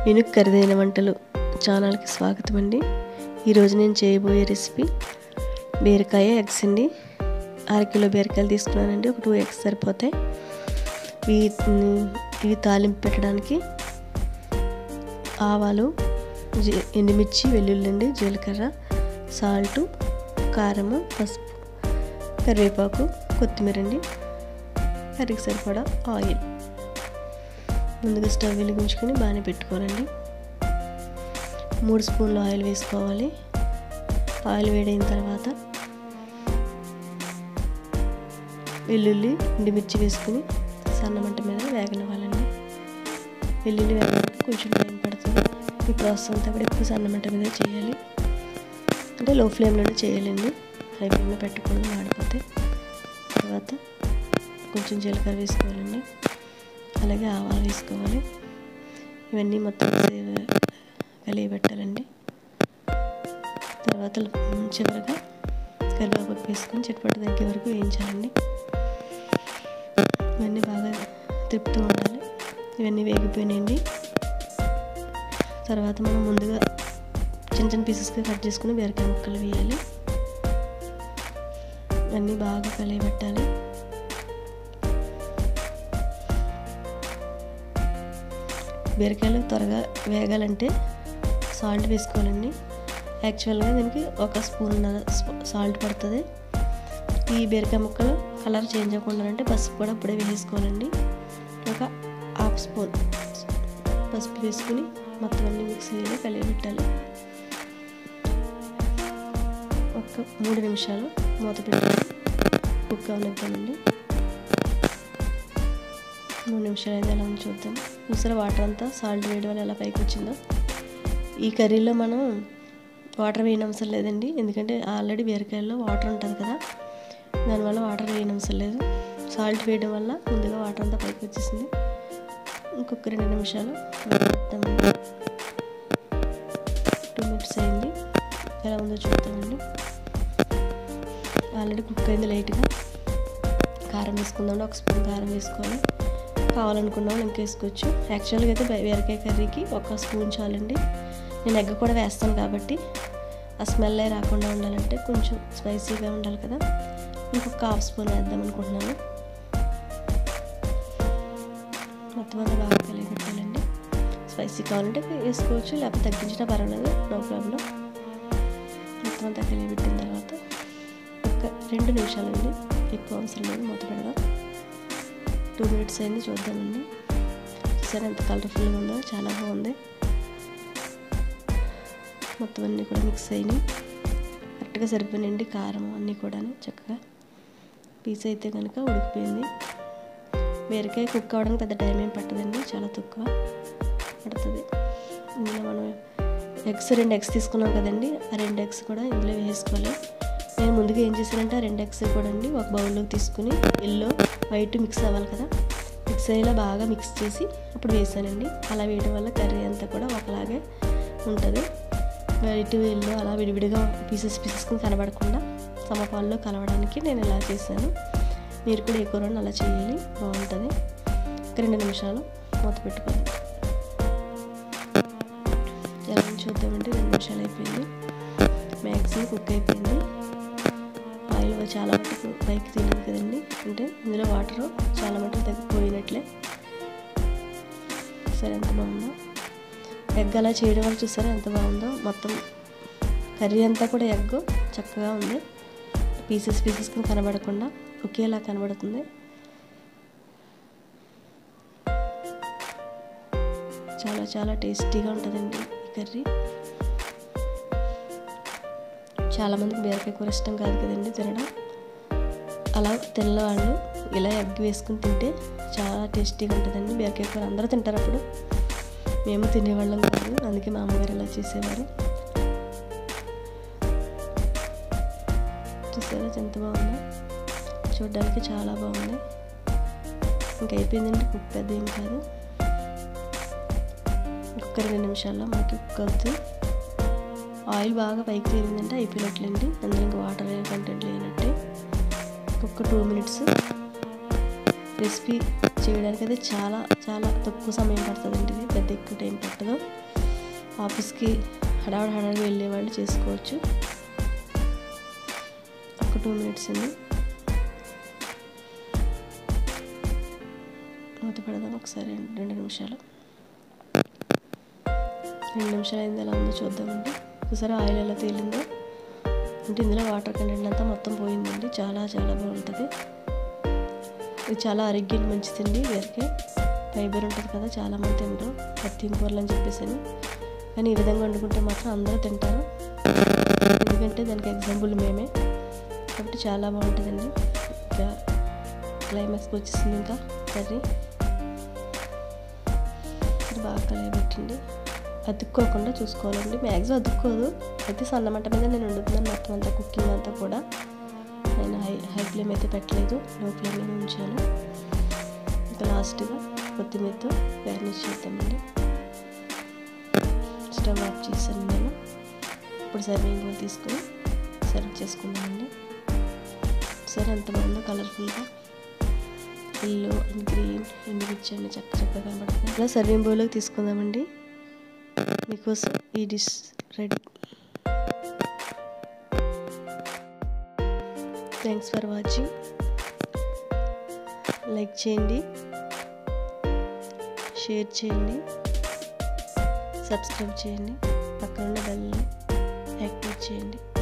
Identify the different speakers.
Speaker 1: మినుక్ ఖరీదైన వంటలు ఛానల్కి స్వాగతం అండి ఈరోజు నేను చేయబోయే రెసిపీ బీరకాయ ఎగ్స్ అండి అరకిలో బీరకాయలు తీసుకున్నానండి ఒక టూ ఎగ్స్ సరిపోతాయి వీటిని ఇవి తాలింపు పెట్టడానికి ఆవాలు జీ ఎండుమిర్చి వెల్లుల్లి అండి జీలకర్ర సాల్టు కారము పసుపు కరివేపాకు కొత్తిమీర అండి కర్రీకి సరిపడా ఆయిల్ ముందుగా స్టవ్ వెలిగించుకొని బాగానే పెట్టుకోవాలండి మూడు స్పూన్లు ఆయిల్ వేసుకోవాలి ఆయిల్ వేడైన తర్వాత వెల్లుల్లి ఎండుమిర్చి వేసుకుని సన్నమంట మీద వేగనివ్వాలండి వెల్లుల్లి వేగడానికి కొంచెం టైం పడుతుంది ఈ ప్రాసెస్ అంతా కూడా ఎక్కువ సన్నమంట మీద చేయాలి అంటే లో ఫ్లేమ్లోనే చేయాలండి హై ఫ్లేమ్లో పెట్టకూడదు మాడిపోతే తర్వాత కొంచెం జీలకర్ర వేసుకోవాలండి అలాగే ఆవాలు వేసుకోవాలి ఇవన్నీ మొత్తం కలిగి పెట్టాలండి తర్వాత చివరిగా కరివేపాకు వేసుకొని చిట్పట్టు తగ్గే వరకు వేయించాలండి ఇవన్నీ బాగా తిప్పుతూ ఉండాలి ఇవన్నీ వేగిపోయినాయండి తర్వాత మనం ముందుగా చిన్న చిన్న పీసెస్గా కట్ చేసుకుని బీరకాయ ముక్కలు వేయాలి అన్నీ బాగా కలిగి పెట్టాలి బీరకాయలు త్వరగా వేగాలంటే సాల్ట్ వేసుకోవాలండి యాక్చువల్గా దీనికి ఒక స్పూన్ సాల్ట్ పడుతుంది ఈ బీరకాయ ముక్కలు కలర్ చేంజ్ అవ్వకుండా అంటే పసుపు కూడా అప్పుడే వేసుకోవాలండి ఒక హాఫ్ స్పూన్ పసుపు వేసుకుని మొత్తం అన్ని మిక్సీలో కలిగి పెట్టాలి ఒక మూడు నిమిషాలు మూత పెట్టాలి కుక్ అవనిద్దామండి మూడు నిమిషాలు అయితే ఎలా ఉంది చూద్దాం చూసారా వాటర్ అంతా సాల్ట్ వేయడం వల్ల ఎలా పైకి వచ్చిందో ఈ కర్రీలో మనం వాటర్ వేయని అవసరం లేదండి ఎందుకంటే ఆల్రెడీ బీరకాయల్లో వాటర్ ఉంటుంది కదా దానివల్ల వాటర్ వేయని అవసరం లేదు సాల్ట్ వేయడం వల్ల ముందుగా వాటర్ అంతా పైకి వచ్చేసింది ఇంకొక రెండు నిమిషాలు వేద్దామండి టూ మినిట్స్ అయింది ఎలా ఉందో చూద్దామండి ఆల్రెడీ కుక్ అయింది లైట్గా కారం వేసుకుందాం ఒక స్పూన్ కారం వేసుకోవాలి కావాలనుకున్న వాళ్ళు ఇంకా వేసుకోవచ్చు యాక్చువల్గా అయితే బీరకాయ కర్రీకి ఒక స్పూన్ చాలండి నేను ఎగ్ కూడా వేస్తాను కాబట్టి ఆ స్మెల్ రాకుండా ఉండాలంటే కొంచెం స్పైసీగా ఉండాలి కదా ఇంకొక హాఫ్ స్పూన్ వేద్దాం అనుకుంటున్నాను మొత్తం అంతా బాగా కలిగి పెట్టాలండి స్పైసీ కావాలంటే వేసుకోవచ్చు లేకపోతే తగ్గించినా పర్వాలేదు నో ప్రాబ్లం మొత్తం అంతా కలిగి పెట్టిన తర్వాత ఒక రెండు నిమిషాలండి ఎక్కువ అవసరం లేదు మూత పెడదాం టూ మినిట్స్ అయింది చూద్దామండి సరే ఎంత కలర్ఫుల్గా ఉందో చాలా బాగుంది మొత్తం అన్నీ కూడా మిక్స్ అయినాయి కరెక్ట్గా సరిపోయినాయండి కారం అన్నీ కూడా చక్కగా పీస్ అయితే కనుక ఉడికిపోయింది బీరకాయ కుక్ అవ్వడానికి పెద్ద టైం ఏం పట్టదండి చాలా తక్కువ పడుతుంది ఇందులో మనం ఎగ్స్ రెండు ఎగ్స్ తీసుకున్నాం కదండి ఆ రెండు ఎగ్స్ కూడా ఇందులో వేసుకోవాలి నేను ముందుగా ఏం చేశానంటే ఆ రెండు ఎగ్స్ కూడా అండి ఒక బౌల్లోకి తీసుకుని ఎల్లో వైట్ మిక్స్ అవ్వాలి కదా మిక్స్ అయ్యేలా బాగా మిక్స్ చేసి అప్పుడు వేసానండి అలా వేయడం వల్ల కర్రీ అంతా కూడా ఒకలాగే ఉంటుంది వైట్ ఎల్లో అలా విడివిడిగా పీసెస్ పీసెస్కి కనబడకుండా సమపాల్లో కలవడానికి నేను ఇలా చేశాను మీరు కూడా ఎక్కువ రెండు అలా చేయాలి బాగుంటుంది ఒక రెండు నిమిషాలు మూత పెట్టుకోవాలి ఎలా చూద్దామంటే రెండు నిమిషాలు అయిపోయింది మ్యాక్సిమం కుక్ అయిపోయింది ఆయిల్ చాలా మటుకు పైకి తెలియదు కదండి అంటే ఇందులో వాటర్ చాలా మటుకు తగ్గిపోయినట్లే సరే ఎంత బాగుందో ఎగ్ అలా చేయడం వల్ల చూసారా ఎంత బాగుందో మొత్తం కర్రీ అంతా కూడా ఎగ్ చక్కగా ఉంది పీసెస్ పీసెస్ కనబడకుండా ఒకేలా కనబడుతుంది చాలా చాలా టేస్టీగా ఉంటుందండి ఈ కర్రీ చాలామందికి బీరకాయ కూర ఇష్టం కాదు కదండి తినడం అలా తిన్న వాళ్ళు ఇలా ఎగ్ వేసుకుని తింటే చాలా టేస్టీగా ఉంటుందండి బీరకాయ కూర అందరూ తింటారు అప్పుడు మేము తినేవాళ్ళం కాదు అందుకే మా అమ్మగారు ఇలా చేసేవారు చూసారా ఎంత బాగుందో చూడడానికి చాలా బాగుంది ఇంకా అయిపోయిందండి కుక్ పెద్ద ఏం కాదు ఇంకొక రెండు నిమిషాల్లో మనకి కుక్ అవుతుంది ఆయిల్ బాగా పైకి తేలిందంటే అయిపోయినట్లండి అందులో ఇంకా వాటర్ కంటెంట్ లేనట్టే ఒక టూ మినిట్స్ రెసిపీ చేయడానికి అయితే చాలా చాలా తక్కువ సమయం పడుతుందండి ఇది పెద్ద ఎక్కువ టైం పట్టదు ఆఫీస్కి హడావిడి హడావిడి వెళ్ళే వాళ్ళు చేసుకోవచ్చు ఒక టూ మినిట్స్ అండి మూత పెడదాం ఒకసారి రెండు రెండు నిమిషాలు రెండు నిమిషాలు అయింది ఎలా ఉందో చూద్దామండి ఒకసారి ఆయిల్ ఎలా తేలిందో అంటే ఇందులో వాటర్ కంటెంట్ అంతా మొత్తం పోయిందండి చాలా చాలా బాగుంటుంది ఇది చాలా ఆరోగ్యానికి మంచిదండి వీరికి ఫైబర్ ఉంటుంది కదా చాలామంది తింటారు పత్తి కూరలు అని చెప్పేసి అని కానీ ఈ విధంగా వండుకుంటే మాత్రం అందరూ తింటారు ఎందుకంటే దానికి ఎగ్జాంపుల్ మేమే కాబట్టి చాలా బాగుంటుందండి ఇంకా క్లైమాక్స్కి వచ్చేసింది ఇంకా కర్రీ ఇది బాగా కలయబెట్టండి అతుక్కోకుండా చూసుకోవాలండి మ్యాక్సిమం అతుక్కోదు అయితే సన్నమంట మీద నేను వండుతున్నాను మొత్తం అంతా కుకింగ్ అంతా కూడా నేను హై హై ఫ్లేమ్ అయితే పెట్టలేదు లో ఫ్లేమ్లో ఉంచాను ఇంకా లాస్ట్గా కొత్తిమీరతో గార్నిష్ చేద్దామండి స్టవ్ ఆఫ్ చేశాను నేను ఇప్పుడు సర్వింగ్ బౌల్ తీసుకొని సర్వ్ చేసుకుందామండి సరే ఎంత బాగుందో కలర్ఫుల్గా ఎల్లో అండ్ గ్రీన్ ఎండుమిర్చి అన్ని చక్క చక్కగా కనబడుతుంది ఇలా సర్వింగ్ బౌల్లోకి తీసుకుందామండి మీకోసం ఈ dish ready thanks for watching like చేయండి షేర్ చేయండి సబ్స్క్రైబ్ చేయండి పక్కన ఉన్న బెల్ యాక్టివేట్ చేయండి